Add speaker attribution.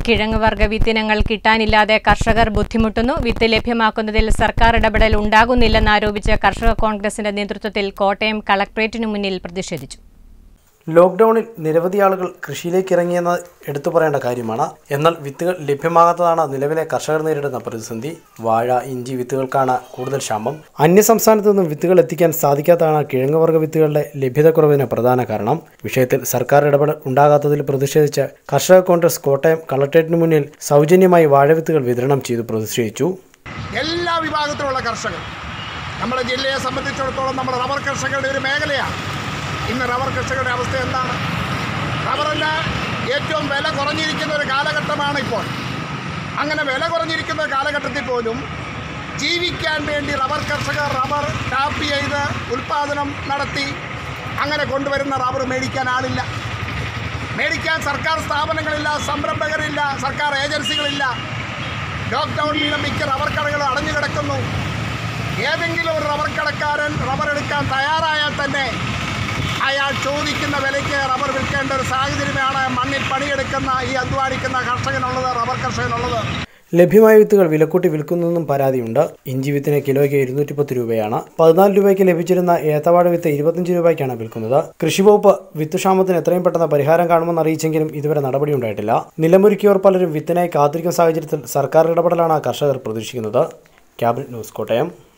Speaker 1: കിഴങ്ങ് വർഗ്ഗ വിത്തിനങ്ങൾ കിട്ടാനില്ലാതെ കർഷകർ ബുദ്ധിമുട്ടുന്നു വിത്ത് ലഭ്യമാക്കുന്നതിൽ സർക്കാർ ഇടപെടൽ ഉണ്ടാകുന്നില്ലെന്നാരോപിച്ച് കർഷക കോൺഗ്രസിന്റെ നേതൃത്വത്തിൽ കോട്ടയം കളക്ട്രേറ്റിനു മുന്നിൽ പ്രതിഷേധിച്ചു
Speaker 2: ലോക്ക്ഡൌണിൽ നിരവധി ആളുകൾ കൃഷിയിലേക്ക് ഇറങ്ങിയെന്ന് എടുത്തു പറയേണ്ട കാര്യമാണ് എന്നാൽ വിത്തുകൾ ലഭ്യമാകാത്തതാണ് നിലവിലെ കർഷകർ നേരിടുന്ന പ്രതിസന്ധി വാഴ ഇഞ്ചി വിത്തുകൾക്കാണ് കൂടുതൽ ക്ഷാമം അന്യസംസ്ഥാനത്തു നിന്നും വിത്തുകൾ എത്തിക്കാൻ സാധിക്കാത്തതാണ് കിഴങ്ങുവർഗ്ഗ വിത്തുകളുടെ ലഭ്യതക്കുറവിന് പ്രധാന കാരണം വിഷയത്തിൽ സർക്കാർ ഇടപെടൽ ഉണ്ടാകാത്തതിൽ പ്രതിഷേധിച്ച് കർഷക കോൺഗ്രസ് കോട്ടയം കളക്ട്രേറ്റിന് മുന്നിൽ സൗജന്യമായി വാഴവിത്തുകൾ വിതരണം ചെയ്തു പ്രതിഷേധിച്ചു
Speaker 3: എല്ലാ വിഭാഗത്തിലുള്ള കർഷകർ നമ്മുടെ ജില്ലയെ സംബന്ധിച്ചിടത്തോളം നമ്മുടെ റബ്ബർ കർഷകരുടെ ഒരു മേഖലയാണ് ഇന്ന് റബ്ബർ കർഷകരുടെ അവസ്ഥ എന്താണ് റബ്ബറിന് ഏറ്റവും വില കുറഞ്ഞിരിക്കുന്ന ഒരു കാലഘട്ടമാണ് ഇപ്പോൾ അങ്ങനെ വില കുറഞ്ഞിരിക്കുന്ന കാലഘട്ടത്തിൽ പോലും ജീവിക്കാൻ വേണ്ടി റബ്ബർ കർഷകർ റബ്ബർ ടാപ്പ് ചെയ്ത് ഉൽപ്പാദനം നടത്തി അങ്ങനെ കൊണ്ടുവരുന്ന റബ്ബർ മേടിക്കാൻ ആളില്ല മേടിക്കാൻ സർക്കാർ സ്ഥാപനങ്ങളില്ല സംരംഭകരില്ല സർക്കാർ ഏജൻസികളില്ല ലോക്ക്ഡൗൺ മൂലം മിക്ക റബ്ബർ കടകൾ അടഞ്ഞു കിടക്കുന്നു ഏതെങ്കിലും ഒരു റബ്ബർ കടക്കാരൻ റബ്ബർ എടുക്കാൻ തയ്യാറായാൽ തന്നെ അയാൾ ചോദിക്കുന്ന വിലയ്ക്ക് റബ്ബർ വിൽക്കേണ്ട ഒരു സാഹചര്യമാണ് മണ്ണിൽ പണിയെടുക്കുന്ന ഈ അധ്വാനിക്കുന്ന കർഷകനുള്ളത് റബ്ബർ കർഷകനുള്ളത്
Speaker 2: ലഭ്യമായ വിത്തുകൾ വിലക്കൂട്ടി വിൽക്കുന്നെന്നും പരാതിയുണ്ട് ഇഞ്ചി വിത്തിന് കിലോയ്ക്ക് ഇരുന്നൂറ്റി പത്ത് രൂപയാണ് പതിനാല് രൂപയ്ക്ക് ലഭിച്ചിരുന്ന ഏത്തവാഴ വിത്ത് ഇരുപത്തഞ്ച് രൂപയ്ക്കാണ് വിൽക്കുന്നത് കൃഷിവകുപ്പ് വിത്ത് ക്ഷാമത്തിന് എത്രയും പെട്ടെന്ന് പരിഹാരം കാണുമെന്ന് അറിയിച്ചെങ്കിലും ഇതുവരെ നടപടി ഉണ്ടായിട്ടില്ല നിലമൊരുക്കിയവർ പലരും വിത്തിനായി കാത്തിരിക്കുന്ന സാഹചര്യത്തിൽ സർക്കാർ ഇടപെടലാണ് കർഷകർ പ്രതീക്ഷിക്കുന്നത് ക്യാബിനറ്റ് ന്യൂസ് കോട്ടയം